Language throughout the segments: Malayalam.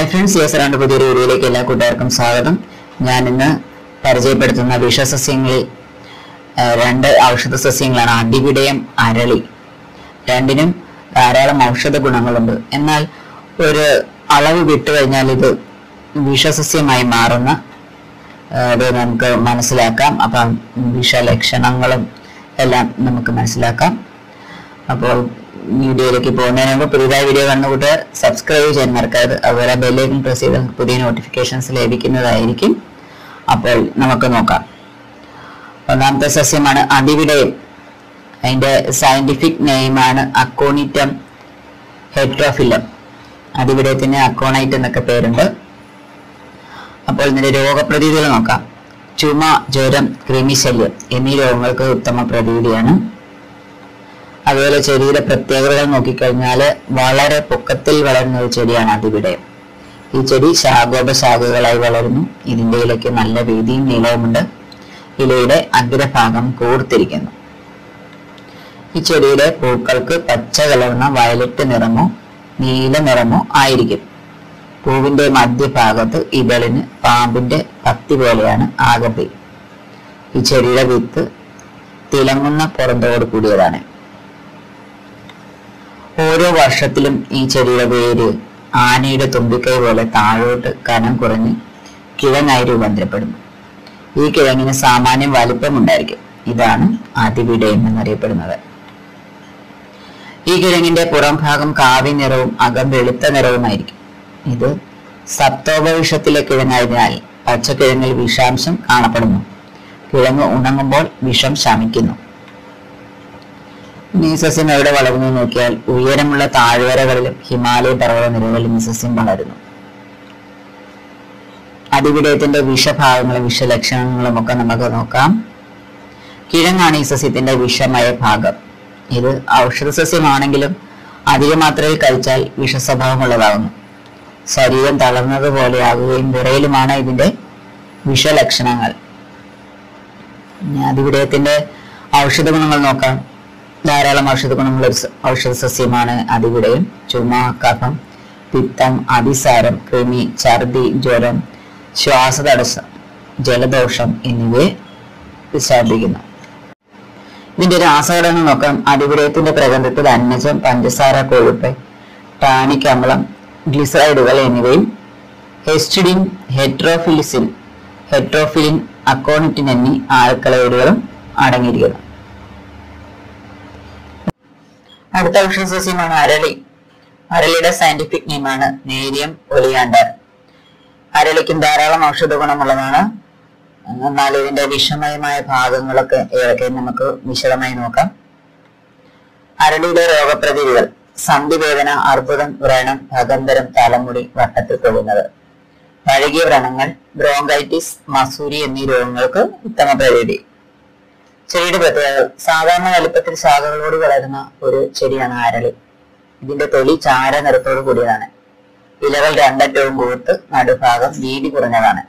ഹായ് ഫ്രണ്ട്സ് യെസ് രണ്ട് പുതിയൊരു വീഡിയോയിലേക്ക് എല്ലാ കൂട്ടുകാർക്കും സ്വാഗതം ഞാൻ ഇന്ന് പരിചയപ്പെടുത്തുന്ന വിഷസസ്യങ്ങളിൽ ആ, രണ്ട് ഔഷധ സസ്യങ്ങളാണ് അടിവിടയം അരളി രണ്ടിനും ധാരാളം ഔഷധ ഗുണങ്ങളുണ്ട് എന്നാൽ ഒരു അളവ് വിട്ടു കഴിഞ്ഞാൽ ഇത് വിഷസസ്യമായി മാറുന്ന ആ, ഇത് നമുക്ക് മനസ്സിലാക്കാം അപ്പം വിഷലക്ഷണങ്ങളും എല്ലാം നമുക്ക് മനസ്സിലാക്കാം അപ്പോൾ വീഡിയോയിലേക്ക് പോകുന്നതിന് മുമ്പ് പുതിയതായ വീഡിയോ കണ്ട കൂട്ടുകാർ സബ്സ്ക്രൈബ് ചെയ്യാൻ മറക്കരുത് അതുപോലെ ബെല്ലേക്കും പ്രസ് ചെയ്ത് പുതിയ നോട്ടിഫിക്കേഷൻസ് ലഭിക്കുന്നതായിരിക്കും അപ്പോൾ നമുക്ക് നോക്കാം ഒന്നാമത്തെ സസ്യമാണ് അടിവിടയം അതിന്റെ സയന്റിഫിക് നെയിമാണ് അക്കോണിറ്റം ഹെട്രോഫിലം അടിവിടയത്തിന് അക്കോണൈറ്റ് എന്നൊക്കെ പേരുണ്ട് അപ്പോൾ ഇതിന്റെ രോഗപ്രതിവിധികൾ നോക്കാം ചുമ ജ്വരം കൃമിശല്യം എന്നീ രോഗങ്ങൾക്ക് ഉത്തമ പ്രതിവിധിയാണ് അതുപോലെ ചെടിയുടെ പ്രത്യേകതകൾ നോക്കിക്കഴിഞ്ഞാൽ വളരെ പൊക്കത്തിൽ വളരുന്ന ഒരു ചെടിയാണ് അതിവിടയം ഈ ചെടി ശാഖോപശാഖകളായി വളരുന്നു ഇതിന്റെ ഇലയ്ക്ക് നല്ല വീതിയും നീളവുമുണ്ട് ഇലയുടെ അഗ്രഭാഗം കൂർത്തിരിക്കുന്നു ഈ ചെടിയുടെ പൂക്കൾക്ക് പച്ച കലർന്ന വയലറ്റ് നിറമോ നീല നിറമോ ആയിരിക്കും പൂവിന്റെ മധ്യഭാഗത്ത് ഇതളിന് പാമ്പിന്റെ പത്തി പോലെയാണ് ആകൃതി ഈ ചെടിയുടെ വിത്ത് തിളങ്ങുന്ന പുറന്തോട് കൂടിയതാണ് ഓരോ വർഷത്തിലും ഈ ചെടിയുടെ വേര് ആനയുടെ തുമ്പിക്കൈ പോലെ താഴോട്ട് കനം കുറഞ്ഞ് കിഴങ്ങായി രൂപാന്തരപ്പെടുന്നു ഈ കിഴങ്ങിന് സാമാന്യം വലിപ്പമുണ്ടായിരിക്കും ഇതാണ് അതിവിടയം എന്നറിയപ്പെടുന്നത് ഈ കിഴങ്ങിന്റെ പുറം ഭാഗം കാവ്യ നിറവും അകം വെളുത്ത നിറവുമായിരിക്കും ഇത് സപ്തോപവിഷത്തിലെ കിഴങ്ങായതിനാൽ പച്ചക്കിഴങ്ങിൽ വിഷാംശം കാണപ്പെടുന്നു കിഴങ്ങ് ഉണങ്ങുമ്പോൾ വിഷം ശമിക്കുന്നു ഇനി ഈ സസ്യം എവിടെ വളരുന്നു നോക്കിയാൽ ഉയരമുള്ള താഴ്വരകളിലും ഹിമാലയ പർവ്വത നിരകളിലും ഈ സസ്യം വളരുന്നു അതിവിടയത്തിന്റെ വിഷഭാഗങ്ങളും വിഷലക്ഷണങ്ങളും ഒക്കെ നമുക്ക് നോക്കാം കിഴങ്ങാണ് ഈ സസ്യത്തിന്റെ വിഷമയ ഭാഗം ഇത് ഔഷധ സസ്യമാണെങ്കിലും അധികമാത്രയിൽ കഴിച്ചാൽ വിഷസ്വഭാവമുള്ളതാകുന്നു ശരീരം തളർന്നതുപോലെയാകുകയും വിറയിലുമാണ് ഇതിന്റെ വിഷലക്ഷണങ്ങൾ ഇനി അതിവിടയത്തിന്റെ ഔഷധ ഗുണങ്ങൾ നോക്കാം ധാരാളം ഔഷധ ഗുണമുള്ള ഒരു സ- ഔഷധ സസ്യമാണ് അതിവിടയും ചുമ കഫം പിത്തം അതിസാരം കൃമി ഛർദി ജ്വരം ശ്വാസതടസ്സം ജലദോഷം എന്നിവയെ വിശാദിക്കുന്നു ഇതിന്റെ രാസഘടന നോക്കാം അതിവിടയത്തിന്റെ പ്രകന്ധത്തിൽ അന്നജം പഞ്ചസാര കൊഴുപ്പ് ടാനിക് അമ്ലം ഗ്ലിസറൈഡുകൾ എന്നിവയും ഹെസ്റ്റിഡിൻ ഹെട്രോഫിലിസിൻ ഹെട്രോഫിലിൻ അക്കോണിറ്റിൻ എന്നീ ആൽക്കലോയിഡുകളും അടങ്ങിയിരിക്കുന്നു അടുത്ത ഔഷധ സസ്യമാണ് അരളി അരളിയുടെ സയന്റിഫിക് നെയിമാണ് നേരിയം ഒലിയാണ്ടർ അരളിക്കും ധാരാളം ഔഷധ ഗുണമുള്ളതാണ് എന്നാൽ ഇതിന്റെ വിഷമയമായ ഭാഗങ്ങളൊക്കെ ഏതൊക്കെ നമുക്ക് വിശദമായി നോക്കാം അരളിയുടെ രോഗപ്രതിവിധികൾ സന്ധിവേദന അർബുദം വ്രണം ഭഗന്ധരം തലമുടി വട്ടത്തിൽ തൊടുന്നത് പഴകിയ വ്രണങ്ങൾ ബ്രോങ്കൈറ്റിസ് മസൂരി എന്നീ രോഗങ്ങൾക്ക് ഉത്തമ പ്രതിവിധി ചെടിയുടെ പ്രത്യേകത സാധാരണ വലുപ്പത്തിൽ ശാഖകളോട് വളരുന്ന ഒരു ചെടിയാണ് അരളി ഇതിന്റെ തൊലി ചാര നിറത്തോടു കൂടിയതാണ് ഇലകൾ രണ്ടറ്റവും കൂർത്ത് നടുഭാഗം വീതി കുറഞ്ഞതാണ്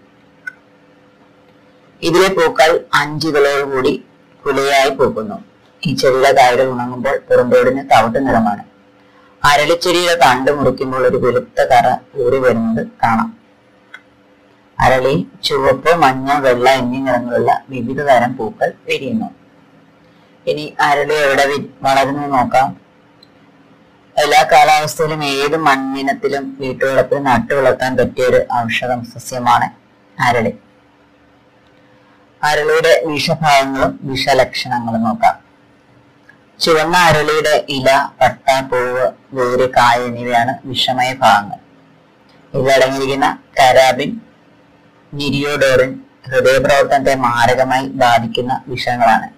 ഇതിലെ പൂക്കൾ അഞ്ചുകളോടുകൂടി കുലയായി പൂക്കുന്നു ഈ ചെടിയുടെ കായകൾ ഉണങ്ങുമ്പോൾ പുറന്തോടിന് തവിട്ട് നിറമാണ് അരളിച്ചെടിയുടെ തണ്ട് മുറിക്കുമ്പോൾ ഒരു വെളുത്ത കറ ഊറി വരുന്നത് കാണാം അരളി ചുവപ്പ് മഞ്ഞ വെള്ള എന്നീ നിറങ്ങളുള്ള വിവിധ തരം പൂക്കൾ വിരിയുന്നു ഇനി അരളി എവിടെ വി- വളരുന്നു എന്ന് നോക്കാം എല്ലാ കാലാവസ്ഥയിലും ഏത് മണ്ണിനത്തിലും വീട്ടുവളപ്പിൽ നട്ടു വളർത്താൻ പറ്റിയ ഒരു ഔഷധ സസ്യമാണ് അരളി അരളിയുടെ വിഷഭാഗങ്ങളും വിഷലക്ഷണങ്ങളും നോക്കാം ചുവന്ന അരളിയുടെ ഇല പട്ട പൂവ് വേര് കായ എന്നിവയാണ് വിഷമയ ഭാഗങ്ങൾ ഇതിലടങ്ങിയിരിക്കുന്ന കരാബിൻ നിരിയോഡോറിൻ ഹൃദയപ്രവർത്തനത്തെ മാരകമായി ബാധിക്കുന്ന വിഷങ്ങളാണ്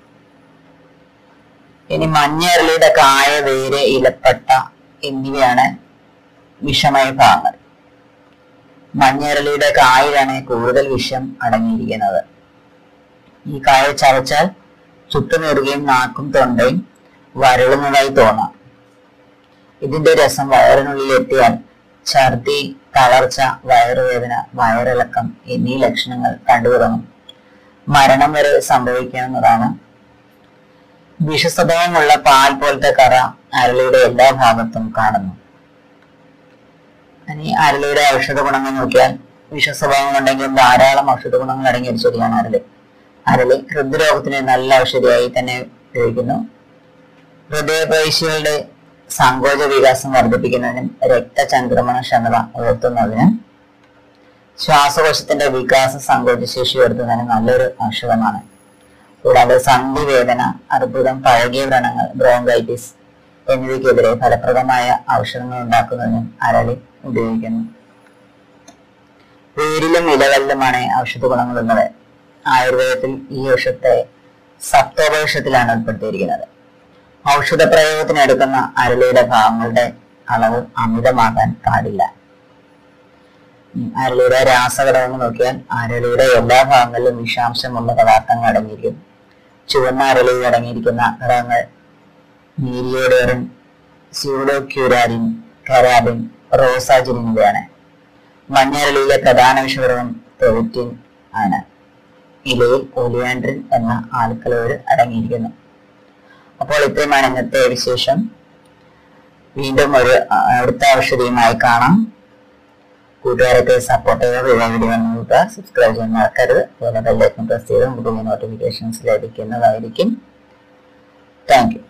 ഇനി മഞ്ഞ അരളിയുടെ കായ വേര് ഇലപ്പട്ട എന്നിവയാണ് വിഷമയ ഭാഗങ്ങൾ മഞ്ഞരളിയുടെ കായിലാണ് കൂടുതൽ വിഷം അടങ്ങിയിരിക്കുന്നത് ഈ കായ ചവച്ചാൽ ചുട്ടുനീറുകയും നാക്കും തൊണ്ടയും വരളുന്നതായി തോന്നാം ഇതിന്റെ രസം വയറിനുള്ളിൽ എത്തിയാൽ ഛർദി തളർച്ച വയറുവേദന വയറിളക്കം എന്നീ ലക്ഷണങ്ങൾ കണ്ടുതുടങ്ങും മരണം വരെ സംഭവിക്കാവുന്നതാണ് വിഷസ്വഭാവമുള്ള പാൽ പോലത്തെ കറ അരളിയുടെ എല്ലാ ഭാഗത്തും കാണുന്നു ഇനി അരളിയുടെ ഔഷധ ഗുണങ്ങൾ നോക്കിയാൽ വിഷസ്വഭാവങ്ങൾ ഉണ്ടെങ്കിലും ധാരാളം ഔഷധ ഗുണങ്ങൾ അടങ്ങിയ ഒരു ചെടിയാണ് അരളി അരളി ഹൃദ്രോഗത്തിന് നല്ല ഔഷധിയായി തന്നെ ഉപയോഗിക്കുന്നു ഹൃദയപേശികളുടെ സങ്കോച വികാസം വർദ്ധിപ്പിക്കുന്നതിനും രക്തചംക്രമണ ക്ഷമത ഉയർത്തുന്നതിനും ശ്വാസകോശത്തിന്റെ വികാസ സങ്കോച ശേഷി ഉയർത്തുന്നതിനും നല്ലൊരു ഔഷധമാണ് കൂടാതെ സന്ധിവേദന അർബുദം പഴകിയ വ്രണങ്ങൾ ബ്രോങ്കൈറ്റിസ് എന്നിവയ്ക്കെതിരെ ഫലപ്രദമായ ഔഷധങ്ങൾ ഉണ്ടാക്കുന്നതിനും അരളി ഉപയോഗിക്കുന്നു വേരിലും ഇലകളിലുമാണ് ഔഷധ ഗുണങ്ങളുള്ളത് ആയുർവേദത്തിൽ ഈ ഔഷധത്തെ സപ്തോപനിഷത്തിലാണ് ഉൾപ്പെടുത്തിയിരിക്കുന്നത് ഔഷധ പ്രയോഗത്തിന് എടുക്കുന്ന അരളിയുടെ ഭാഗങ്ങളുടെ അളവ് അമിതമാകാൻ പാടില്ല ഉം, അരളിയുടെ രാസഘടകങ്ങൾ നോക്കിയാൽ അരളിയുടെ എല്ലാ ഭാഗങ്ങളിലും വിഷാംശമുള്ള പദാർത്ഥങ്ങൾ അടങ്ങിയിരിക്കും ചുവന്ന അരളിയിൽ അടങ്ങിയിരിക്കുന്ന ഘടകങ്ങൾ മീരിയോഡേറിൻ സ്യൂഡോക്യൂരാരിൻ കരാബിൻ റോസാജിൻ എന്നിവയാണ് മഞ്ഞരളിയിലെ പ്രധാന വിഷഘടകം തെവിറ്റിൻ ആണ് ഇലയിൽ ഒലിയാൻഡ്രിൻ എന്ന ആൽക്കലോയിഡ് അടങ്ങിയിരിക്കുന്നു അപ്പോൾ ഇത്രയുമാണ് ഇന്നത്തെ വിശേഷം വീണ്ടും ഒരു ആ, അടുത്ത ഔഷധിയുമായി കാണാം കൂട്ടുകാരൊക്കെ സപ്പോർട്ട് ചെയ്ത് വീഡിയോ നോക്കുക സബ്സ്ക്രൈബ് ചെയ്യാൻ മറക്കരുത് അതുപോലെ ബെല്ലൈക്കൺ പ്രസ് ചെയ്ത് നമുക്ക് നോട്ടിഫിക്കേഷൻസ് ലഭിക്കുന്നതായിരിക്കും താങ്ക് യു